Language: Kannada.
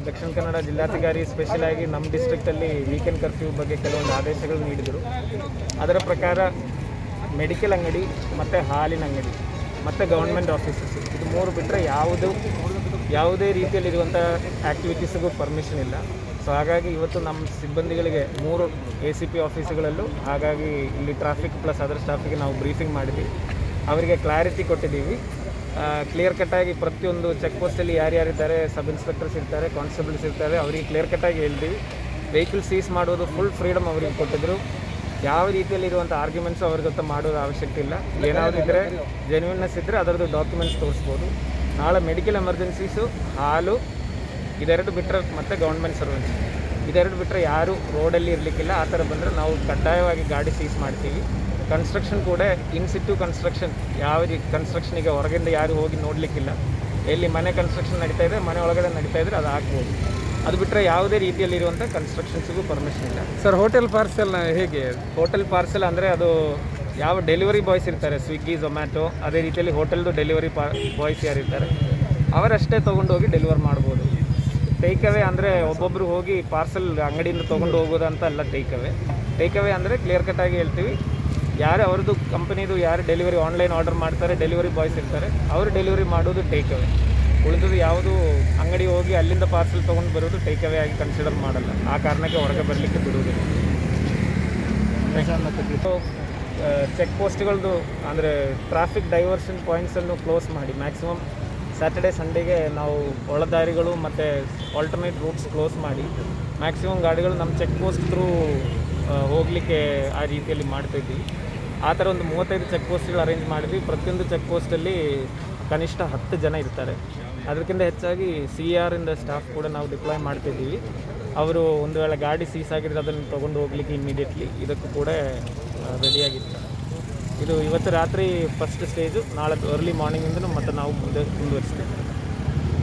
ದಕ್ಷಿಣ ಕನ್ನಡ ಜಿಲ್ಲಾಧಿಕಾರಿ ಸ್ಪೆಷಲ್ ಆಗಿ ನಮ್ಮ ಡಿಸ್ಟ್ರಿಕ್ಟಲ್ಲಿ ವೀಕೆಂಡ್ ಕರ್ಫ್ಯೂ ಬಗ್ಗೆ ಕೆಲವೊಂದು ಆದೇಶಗಳು ನೀಡಿದರು ಅದರ ಪ್ರಕಾರ ಮೆಡಿಕಲ್ ಅಂಗಡಿ ಮತ್ತು ಹಾಲಿನ ಅಂಗಡಿ ಮತ್ತು ಗೌರ್ಮೆಂಟ್ ಆಫೀಸಸ್ ಇದು ಮೂರು ಬಿಟ್ಟರೆ ಯಾವುದು ಯಾವುದೇ ರೀತಿಯಲ್ಲಿರುವಂಥ ಆ್ಯಕ್ಟಿವಿಟೀಸ್ಗೂ ಪರ್ಮಿಷನ್ ಇಲ್ಲ ಸೊ ಹಾಗಾಗಿ ಇವತ್ತು ನಮ್ಮ ಸಿಬ್ಬಂದಿಗಳಿಗೆ ಮೂರು ಎ ಸಿ ಪಿ ಆಫೀಸುಗಳಲ್ಲೂ ಹಾಗಾಗಿ ಇಲ್ಲಿ ಟ್ರಾಫಿಕ್ ಪ್ಲಸ್ ಅದರ್ ಸ್ಟಾಫಿಗೆ ನಾವು ಬ್ರೀಫಿಂಗ್ ಮಾಡಿದ್ವಿ ಅವರಿಗೆ ಕ್ಲಾರಿಟಿ ಕೊಟ್ಟಿದ್ದೀವಿ ಕ್ಲಿಯರ್ ಕಟ್ಟಾಗಿ ಪ್ರತಿಯೊಂದು ಚೆಕ್ ಪೋಸ್ಟಲ್ಲಿ ಯಾರ್ಯಾರಿದ್ದಾರೆ ಸಬ್ ಇನ್ಸ್ಪೆಕ್ಟರ್ಸ್ ಇರ್ತಾರೆ ಕಾನ್ಸ್ಟೇಬಲ್ಸ್ ಇರ್ತಾರೆ ಅವರಿಗೆ ಕ್ಲಿಯರ್ ಕಟ್ಟಾಗಿ ಹೇಳ್ತೀವಿ ವೆಹಿಕಲ್ ಸೀಸ್ ಮಾಡೋದು ಫುಲ್ ಫ್ರೀಡಮ್ ಅವರಿಗೆ ಕೊಟ್ಟಿದ್ರು ಯಾವ ರೀತಿಯಲ್ಲಿರುವಂಥ ಆರ್ಗ್ಯುಮೆಂಟ್ಸ್ ಅವ್ರ ಜೊತೆ ಮಾಡೋದು ಅವಶ್ಯಕತೆ ಇಲ್ಲ ಏನಾದರೂ ಇದ್ದರೆ ಜೆನ್ಯೂನ್ನೆಸ್ ಇದ್ದರೆ ಅದರದ್ದು ಡಾಕ್ಯುಮೆಂಟ್ಸ್ ತೋರಿಸ್ಬೋದು ನಾಳೆ ಮೆಡಿಕಲ್ ಎಮರ್ಜೆನ್ಸೀಸು ಹಾಲು ಇದೆರಡು ಬಿಟ್ಟರೆ ಮತ್ತು ಗೌರ್ಮೆಂಟ್ ಸರ್ವೆಂಟ್ಸ್ ಇದೆರಡು ಬಿಟ್ಟರೆ ಯಾರು ರೋಡಲ್ಲಿ ಇರಲಿಕ್ಕಿಲ್ಲ ಆ ಥರ ಬಂದರೆ ನಾವು ಕಡ್ಡಾಯವಾಗಿ ಗಾಡಿ ಸೀಸ್ ಮಾಡ್ತೀವಿ ಕನ್ಸ್ಟ್ರಕ್ಷನ್ ಕೂಡ ಇನ್ ಸಿಟ್ಟು ಕನ್ಸ್ಟ್ರಕ್ಷನ್ ಯಾವ ರೀತಿ ಕನ್ಸ್ಟ್ರಕ್ಷನಿಗೆ ಹೊರಗಿಂದ ಯಾರು ಹೋಗಿ ನೋಡಲಿಕ್ಕಿಲ್ಲ ಎಲ್ಲಿ ಮನೆ ಕನ್ಸ್ಟ್ರಕ್ಷನ್ ನಡೀತಾ ಇದೆ ಮನೆ ಒಳಗಡೆ ನಡೀತಾ ಇದ್ರೆ ಅದು ಆಗ್ಬೋದು ಅದು ಬಿಟ್ಟರೆ ಯಾವುದೇ ರೀತಿಯಲ್ಲಿರುವಂಥ ಕನ್ಸ್ಟ್ರಕ್ಷನ್ಸಿಗೂ ಪರ್ಮಿಷನ್ ಇಲ್ಲ ಸರ್ ಹೋಟೆಲ್ ಪಾರ್ಸೆಲ್ ಹೇಗೆ ಹೋಟೆಲ್ ಪಾರ್ಸೆಲ್ ಅಂದರೆ ಅದು ಯಾವ ಡೆಲಿವರಿ ಬಾಯ್ಸ್ ಇರ್ತಾರೆ ಸ್ವಿಗ್ಗಿ ಝೊಮ್ಯಾಟೊ ಅದೇ ರೀತಿಯಲ್ಲಿ ಹೋಟೆಲ್ದು ಡೆಲಿವರಿ ಪಾ ಬಾಯ್ಸ್ ಯಾರಿರ್ತಾರೆ ಅವರಷ್ಟೇ ತೊಗೊಂಡೋಗಿ ಡೆಲಿವರ್ ಮಾಡ್ಬೋದು ಟೇಕ್ ಅವೇ ಅಂದರೆ ಒಬ್ಬೊಬ್ಬರು ಹೋಗಿ ಪಾರ್ಸೆಲ್ ಅಂಗಡಿಯಿಂದ ತೊಗೊಂಡು ಹೋಗೋದಂತ ಅಲ್ಲ ಟೇಕ್ ಅವೇ ಟೇಕ್ ಅವೇ ಅಂದರೆ ಕ್ಲಿಯರ್ ಕಟ್ಟಾಗಿ ಹೇಳ್ತೀವಿ ಯಾರು ಅವ್ರದ್ದು ಕಂಪನಿದು ಯಾರು ಡೆಲಿವರಿ ಆನ್ಲೈನ್ ಆರ್ಡರ್ ಮಾಡ್ತಾರೆ ಡೆಲಿವರಿ ಬಾಯ್ಸ್ ಇರ್ತಾರೆ ಅವರು ಡೆಲಿವರಿ ಮಾಡೋದು ಟೇಕ್ ಅವೇ ಉಳಿದದು ಯಾವುದು ಅಂಗಡಿ ಹೋಗಿ ಅಲ್ಲಿಂದ ಪಾರ್ಸೆಲ್ ತೊಗೊಂಡು ಬರೋದು ಟೇಕ್ ಅವೇ ಆಗಿ ಕನ್ಸಿಡರ್ ಮಾಡಲ್ಲ ಆ ಕಾರಣಕ್ಕೆ ಹೊರಗೆ ಬರಲಿಕ್ಕೆ ಬಿಡುವುದಿಲ್ಲ ಚೆಕ್ ಪೋಸ್ಟ್ಗಳದ್ದು ಅಂದರೆ ಟ್ರಾಫಿಕ್ ಡೈವರ್ಷನ್ ಪಾಯಿಂಟ್ಸನ್ನು ಕ್ಲೋಸ್ ಮಾಡಿ ಮ್ಯಾಕ್ಸಿಮಮ್ ಸ್ಯಾಟರ್ಡೆ ಸಂಡೇಗೆ ನಾವು ಒಳದಾರಿಗಳು ಮತ್ತು ಆಲ್ಟರ್ನೇಟ್ ರೂಟ್ಸ್ ಕ್ಲೋಸ್ ಮಾಡಿ ಮ್ಯಾಕ್ಸಿಮಮ್ ಗಾಡಿಗಳು ನಮ್ಮ ಚೆಕ್ ಪೋಸ್ಟ್ ಥ್ರೂ ಹೋಗಲಿಕ್ಕೆ ಆ ರೀತಿಯಲ್ಲಿ ಮಾಡ್ತಾಯಿದ್ವಿ ಆ ಥರ ಒಂದು ಮೂವತ್ತೈದು ಚೆಕ್ ಪೋಸ್ಟ್ಗಳು ಅರೇಂಜ್ ಮಾಡಿದ್ವಿ ಪ್ರತಿಯೊಂದು ಚೆಕ್ ಪೋಸ್ಟಲ್ಲಿ ಕನಿಷ್ಠ ಹತ್ತು ಜನ ಇರ್ತಾರೆ ಅದಕ್ಕಿಂತ ಹೆಚ್ಚಾಗಿ ಸಿ ಆರಿಂದ ಸ್ಟಾಫ್ ಕೂಡ ನಾವು ಡಿಪ್ಲಾಯ್ ಮಾಡ್ತಿದ್ದೀವಿ ಅವರು ಒಂದು ವೇಳೆ ಗಾಡಿ ಸೀಸ್ ಆಗಿದ್ರೆ ಅದನ್ನು ತೊಗೊಂಡು ಹೋಗ್ಲಿಕ್ಕೆ ಇಮಿಡಿಯೇಟ್ಲಿ ಇದಕ್ಕೂ ಕೂಡ ರೆಡಿಯಾಗಿರ್ತಾರೆ ಇದು ಇವತ್ತು ರಾತ್ರಿ ಫಸ್ಟ್ ಸ್ಟೇಜು ನಾಳೆ ಅರ್ಲಿ ಮಾರ್ನಿಂಗಿಂದನೂ ಮತ್ತೆ ನಾವು ಮುಂದೆ ಮುಂದುವರಿಸ್ತೀವಿ